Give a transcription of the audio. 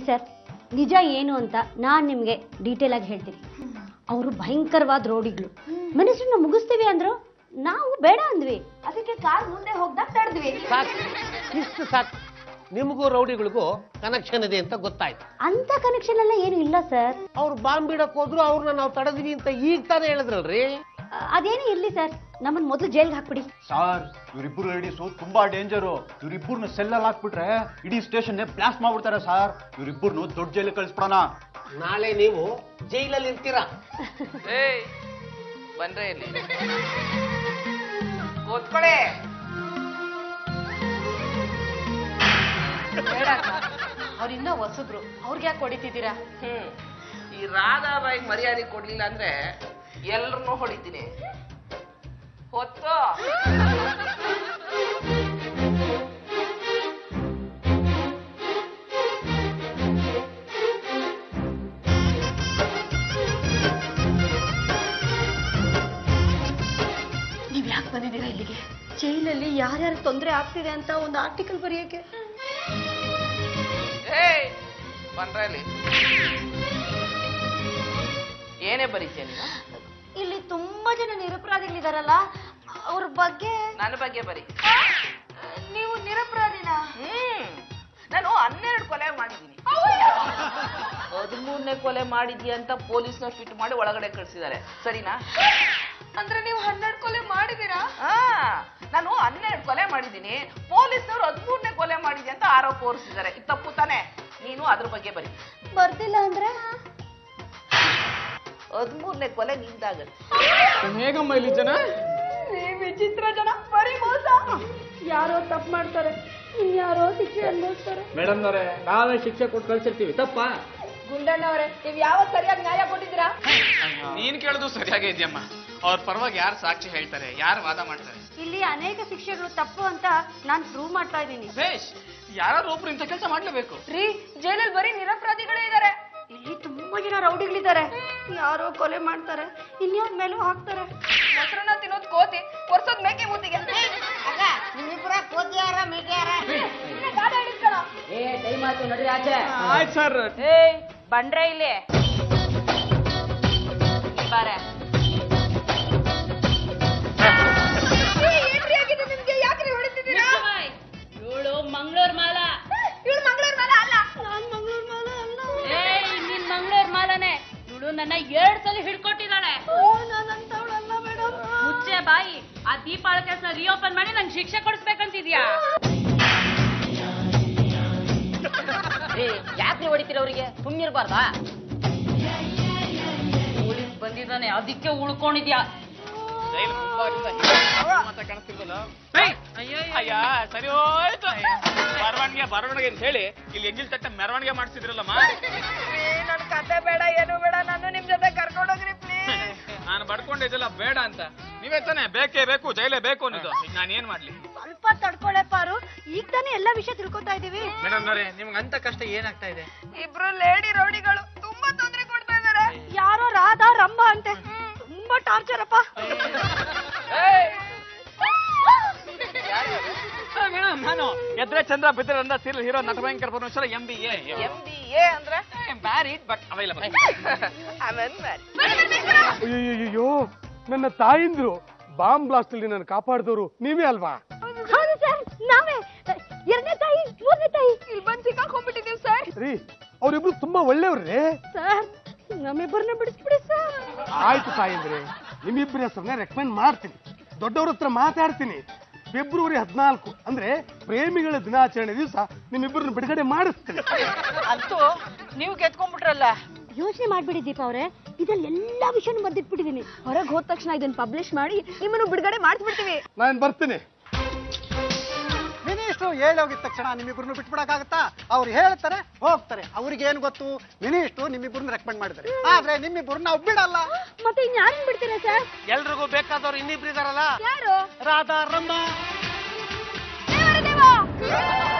ನೋಡಿ ಸರ್ ನಿಜ ಏನು ಅಂತ ನಾನು ನಿಮಗೆ ಡೀಟೇಲ್ ಆಗಿ ಹೇಳ್ತೀನಿ ಅವರು ಭಯಂಕರವಾದ ರೋಡಿಗಳು ಮನುಷ್ಯರನ್ನ ಮುಗಿಸ್ತೀವಿ ಅಂದ್ರು ನಾವು ಬೇಡ ಅಂದ್ವಿ ಅದಕ್ಕೆ ಕಾರ್ ಮುಂದೆ ಹೋಗ್ದಾಗ ತಡೆದ್ವಿ ಸಾಕು ಇಷ್ಟು ಸಾಕು ನಿಮಗೂ ರೌಡಿಗಳಿಗೂ ಕನೆಕ್ಷನ್ ಇದೆ ಅಂತ ಗೊತ್ತಾಯ್ತು ಅಂತ ಕನೆಕ್ಷನ್ ಎಲ್ಲ ಏನು ಇಲ್ಲ ಸರ್ ಅವ್ರು ಬಾಂಬ್ ಬಿಡಕ್ ಹೋದ್ರು ಅವ್ರನ್ನ ನಾವು ತಡೆದ್ವಿ ಅಂತ ಈಗ ತಾನೇ ಹೇಳಿದ್ರಲ್ರಿ ಅದೇನೇ ಇರ್ಲಿ ಸರ್ ನಮ್ಮನ್ನ ಮೊದಲು ಜೈಲ್ಗೆ ಹಾಕ್ಬಿಡಿ ಸಾರ್ ಇವ್ರಿಬ್ರು ಲೇಡೀಸು ತುಂಬಾ ಡೇಂಜರು ಇವ್ರಿಬ್ಬರನ್ನ ಸೆಲ್ಲಲ್ಲಿ ಹಾಕ್ಬಿಟ್ರೆ ಇಡೀ ಸ್ಟೇಷನ್ ಬ್ಲಾಸ್ಟ್ ಮಾಡ್ಬಿಡ್ತಾರೆ ಸರ್ ಇವ್ರಿಬ್ಬರನ್ನು ದೊಡ್ಡ ಜೈಲಿಗೆ ಕಳಿಸ್ಬಿಡೋಣ ನಾಳೆ ನೀವು ಜೈಲಲ್ಲಿ ಇರ್ತೀರಾ ಏಯ್ ಬಂದ್ರೆ ಇಲ್ಲಿ ಕೂತ್ಕೊಳ್ಳಿ ಬೇಡ ಅವ್ರಿಂದ ಹೊಸಬ್ರು ಅವ್ರಿಗೆ ಯಾಕೆ ಹೊಡಿತಿದ್ದೀರಾ ಹ್ಮ್ ಈ ರಾಧಾಬಾಯಿ ಮರ್ಯಾದೆ ಕೊಡ್ಲಿಲ್ಲ ಅಂದ್ರೆ ಎಲ್ರನ್ನೂ ಹೊಡಿತೀನಿ ಹೊತ್ತು ನೀವ್ ಯಾಕೆ ಬಂದಿದ್ದೀರಾ ಇಲ್ಲಿಗೆ ಜೈಲಲ್ಲಿ ಯಾರ್ಯಾರು ತೊಂದರೆ ಆಗ್ತಿದೆ ಅಂತ ಒಂದು ಆರ್ಟಿಕಲ್ ಬರೆಯಕ್ಕೆ ಏಯ್ ಬಂದ್ರೆ ಇಲ್ಲಿ ಏನೇ ಬರೀತೀಯ ನೀನು ಇಲ್ಲಿ ತುಂಬಾ ಜನ ನಿರಪರಾಧಿಗಳಿದಾರಲ್ಲ ಅವ್ರ ಬಗ್ಗೆ ನನ್ನ ಬಗ್ಗೆ ಬರೀ ನೀವು ನಿರಪರಾಧಿನ ಹ್ಮ್ ನಾನು ಹನ್ನೆರಡು ಕೊಲೆ ಮಾಡಿದ್ದೀನಿ ಹದಿಮೂರನೇ ಕೊಲೆ ಮಾಡಿದ್ಯಾ ಅಂತ ಪೊಲೀಸ್ನ ಫಿಟ್ ಮಾಡಿ ಒಳಗಡೆ ಕಳ್ಸಿದ್ದಾರೆ ಸರಿನಾ ಅಂದ್ರೆ ನೀವು ಹನ್ನೆರಡು ಕೊಲೆ ಮಾಡಿದೀರಾ ಆ, ನಾನು ಹನ್ನೆರಡು ಕೊಲೆ ಮಾಡಿದ್ದೀನಿ ಪೊಲೀಸ್ನವರು ಹದಿಮೂರನೇ ಕೊಲೆ ಮಾಡಿದ್ಯಾ ಅಂತ ಆರೋಪ ಹೊರಿಸಿದ್ದಾರೆ ಇದು ತಪ್ಪು ತಾನೆ ನೀನು ಅದ್ರ ಬಗ್ಗೆ ಬರಿ ಬರ್ದಿಲ್ಲ ಅಂದ್ರೆ ಹದಿಮೂರನೇ ಕೊಲೆ ನಿಂದಾಗತ್ತೆ ಹೇಗಮ್ಮ ಇಲ್ಲಿ ಜನ ವಿಚಿತ್ರ ಜನ ಬರೀ ಮೋಸ ಯಾರೋ ತಪ್ಪು ಮಾಡ್ತಾರೆ ಇನ್ಯಾರೋ ಶಿಕ್ಷೆ ಅನ್ಭವಿಸ್ತಾರೆ ಮೇಡಮ್ನವ್ರೆ ನಾವೇ ಶಿಕ್ಷೆ ಕೊಟ್ಟು ಕಳ್ಸಿರ್ತೀವಿ ತಪ್ಪ ಗುಂಡಣ್ಣವರೇ ನೀವ್ ಯಾವ ಸರಿಯಾಗಿ ನ್ಯಾಯ ಕೊಟ್ಟಿದ್ದೀರಾ ನೀನ್ ಕೇಳೋದು ಸರಿಯಾಗೇ ಇದೆಯಮ್ಮ ಅವ್ರ ಪರವಾಗಿ ಯಾರು ಸಾಕ್ಷಿ ಹೇಳ್ತಾರೆ ಯಾರು ವಾದ ಮಾಡ್ತಾರೆ ಇಲ್ಲಿ ಅನೇಕ ಶಿಕ್ಷೆಗಳು ತಪ್ಪು ಅಂತ ನಾನು ಪ್ರೂವ್ ಮಾಡ್ತಾ ಇದ್ದೀನಿ ಬೇಷ್ ಯಾರು ಒಬ್ರು ಇಂಥ ಕೆಲಸ ಮಾಡ್ಲೇಬೇಕು ರೀ ಜೈಲಲ್ಲಿ ಬರೀ ನಿರಪರಾಧಿಗಳೇ ಇದ್ದಾರೆ ಇಲ್ಲಿ ತುಂಬಾ ಜನ ರೌಡಿಗಳಿದ್ದಾರೆ ಯಾರೋ ಕೊಲೆ ಮಾಡ್ತಾರೆ ಇನ್ಯಾರ ಮೇಲೂ ಹಾಕ್ತಾರೆ ಮೊಸರನ್ನ ತಿನ್ನೋದ್ ಕೋತಿ ಒರ್ಸೋದ್ ಮೇಕೆ ಮೂತಿಗೆ ಗಾಡಿ ಹಿಡಿಸ್ಕೊಳ ಆಯ್ತು ಸರ್ ಏಯ್ ಬಂಡ್ರೆ ಇಲ್ಲಿ ಬಾರೆ ನಿಮ್ಗೆ ಯಾಕ್ರಿ ಹೊಡಿತಿದ್ದೀರಾ ಇವಳು ಮಂಗಳೂರ್ ಮಾಲ ಇವಳು ಮಂಗಳೂರು ಮಾಲ ಅಲ್ಲ ನಾನ್ ಮಂಗಳೂರು ಮಾಲ ಅಲ್ಲ ಏಯ್ ನೀನ್ ಮಂಗಳೂರ್ ಮಾಲನೆ ಇವಳು ನನ್ನ ಎರಡ್ ಸಲ ಹಿಡ್ಕೊಟ್ಟಿದ್ದಾಳೆ ನಾನಂತವಳಲ್ಲ ಮೇಡಮ್ ಮುಚ್ಚೆ ಬಾಯಿ ಆ ದೀಪಾಳ ಕೇಸ್ನ ರಿಓಪನ್ ಮಾಡಿ ನಂಗೆ ಶಿಕ್ಷೆ ಕೊಡಿಸ್ಬೇಕಂತಿದ್ಯಾ ಯಾಕ್ರಿ ಹೊಡಿತೀರ ಅವರಿಗೆ ಸುಮ್ಮಿರ್ಬಾರ್ದಾ ಪೊಲೀಸ್ ಬಂದಿದ್ದಾನೆ ಅದಕ್ಕೆ ಉಳ್ಕೊಂಡಿದ್ಯಾ ಜೈಲು ಮುಂಭಾಗದಿಂದ ಹೀಗೆ ಮಾತ್ರ ಕಾಣಿಸ್ತಿಲ್ವಲ್ಲ? ಏಯ್! ಅಯ್ಯ ಸರಿ ಹೋಯ್ತು ಬರವಣಿಗೆ ಬರವಣಿಗೆ ಅಂತ ಹೇಳಿ ಇಲ್ಲಿ ಎಂಜಿಲ್ ತಟ್ಟ ಮೆರವಣಿಗೆ ಮಾಡಿಸಿದ್ರಲ್ಲಮ್ಮ ನನ್ ಕತೆ ಬೇಡ ಏನು ಬೇಡ ನಾನು ನಿಮ್ ಜೊತೆ ಕರ್ಕೊಂಡೋಗ್ರಿ ಪ್ಲೀಸ್ ನಾನು ಬಡ್ಕೊಂಡಿದ್ದೆಲ್ಲ ಬೇಡ ಅಂತ ನೀವೇ ತಾನೇ ಬೇಕೇ ಬೇಕು ಜೈಲೇ ಬೇಕು ಅನ್ನೋದು ಈಗ ನಾನು ಏನ್ ಮಾಡ್ಲಿ ಸ್ವಲ್ಪ ತಡ್ಕೊಳ್ಳೆ ಪಾರು ಈಗ ತಾನೇ ಎಲ್ಲ ವಿಷಯ ತಿಳ್ಕೊತಾ ಇದೀವಿ ಮೇಡಮ್ ನವ್ರೆ ನಿಮ್ಗೆ ಅಂತ ಕಷ್ಟ ಏನಾಗ್ತಾ ಇದೆ ಇಬ್ರು ಲೇಡಿ ರೌಡಿಗಳು ತುಂಬಾ ತೊಂದರೆ ಕೊಡ್ತಾ ಇದಾರೆ ಯಾರೋ ರಾಧಾ ರಂಭ ಅಂತೆ ತುಂಬಾ ಟಾರ್ಚರ್ ಅಪ್ಪ ಮೇಡಮ್ ನಾನು ಎದ್ರೆ ಚಂದ್ರ ಬಿದ್ರೆ ಅಂದ ಸೀರಿಯಲ್ ಹೀರೋ ನಟ ಭಯಂಕರ Parameshwara M B A M B A ಅಂದ್ರೆ ಮ್ಯಾರಿಡ್ ಬಟ್ ಅವೈಲಬಲ್ ಆಮೇಲೆ ಮ್ಯಾರಿ ಅಯ್ಯೋ ನನ್ನ ತಾಯಿಂದ್ರು ಬಾಂಬ್ ಬ್ಲಾಸ್ಟ್ ಅಲ್ಲಿ ನನ್ನ ಕಾಪಾಡಿದವರು ನೀವೇ ಅಲ್ವಾ ಹೌದು ಸರ್ ನಾವೇ ಎರಡನೇ ತಾಯಿ ಮೂರನೇ ತಾಯಿ ಇಲ್ಲಿ ಬಂದ್ ಸಿಕ್ಕಾಕೊಂಡ್ಬಿಟ್ಟಿದೀವಿ ಸರ್ ರೀ ಅವ್ರಿಬ್ರು ತುಂಬಾ ಒಳ್ಳೆಯವ್ರಿ ಸರ್ ನಮ್ಮಿಬ್ಬರನ್ನ ಬಿಡಿಸ್ಬಿಡಿ ಸರ್ ಆಯ್ತು ತಾಯಿಂದ್ರೆ ನಿಮ್ಮಿಬ್ಬರ ಹೆಸರನ್ನ ರೆಕಮೆಂಡ್ ಮಾಡ್ತೀನಿ ದೊಡ್ಡವ್ರ ಹತ್ರ ಮಾತಾಡ್ತೀನಿ ಫೆಬ್ರವರಿ ಹದಿನಾಲ್ಕು ಅಂದ್ರೆ ಪ್ರೇಮಿಗಳ ದಿನಾಚರಣೆ ದಿವಸ ನಿಮ್ಮಿಬ್ಬರನ್ನ ಬಿಡುಗಡೆ ಮಾಡಿಸ್ತೀನಿ ಅಂತೂ ನೀವು ಗೆದ್ಕೊಂಡ್ಬಿಟ್ರಲ್ಲ ಯೋಚನೆ ಮಾಡ್ಬಿಡಿ ದೀಪ ಅವರೇ ಇದ್ರಲ್ಲಿ ಎಲ್ಲಾ ವಿಷಯನೂ ಬರ್ದಿಟ್ಬಿಟ್ಟಿದೀನಿ ಹೊರಗೆ ಹೋದ ತಕ್ಷಣ ಇದನ್ನ ಪಬ್ಲಿಷ್ ಮಾಡಿ ನಿಮ್ಮನ್ನು ಬಿಡುಗಡೆ ಮಾಡ್ಬಿಡ್ತೀವಿ ನಾನು ಬರ್ತೀನಿ ಮಿನಿಸ್ಟ್ರು ಹೇಳೋಗಿದ ತಕ್ಷಣ ನಿಮ್ಮಿಬ್ಬರನ್ನು ಬಿಟ್ಬಿಡಕ್ಕಾಗತ್ತಾ ಅವ್ರು ಹೇಳ್ತಾರೆ ಹೋಗ್ತಾರೆ ಅವ್ರಿಗೆ ಏನ್ ಗೊತ್ತು ಮಿನಿಸ್ಟ್ರು ನಿಮ್ಮಿಬ್ಬರನ್ನ ರೆಕಮೆಂಡ್ ಮಾಡಿದ್ದಾರೆ ಆದ್ರೆ ನಿಮ್ಮಿಬ್ಬರನ್ನ ನಾವು ಬಿಡಲ್ಲ ಮತ್ತೆ ಇನ್ಯಾರನ್ನ ಬಿಡ್ತೀರಾ ಸರ್ ಎಲ್ರಿಗೂ ಬೇಕಾದವ್ರು ಇನ್ನಿಬ್ರು ಇದಾರಲ್ಲ ಯಾರು ರಾಧಾ ರಂಭ ದೇವರ ದೇವ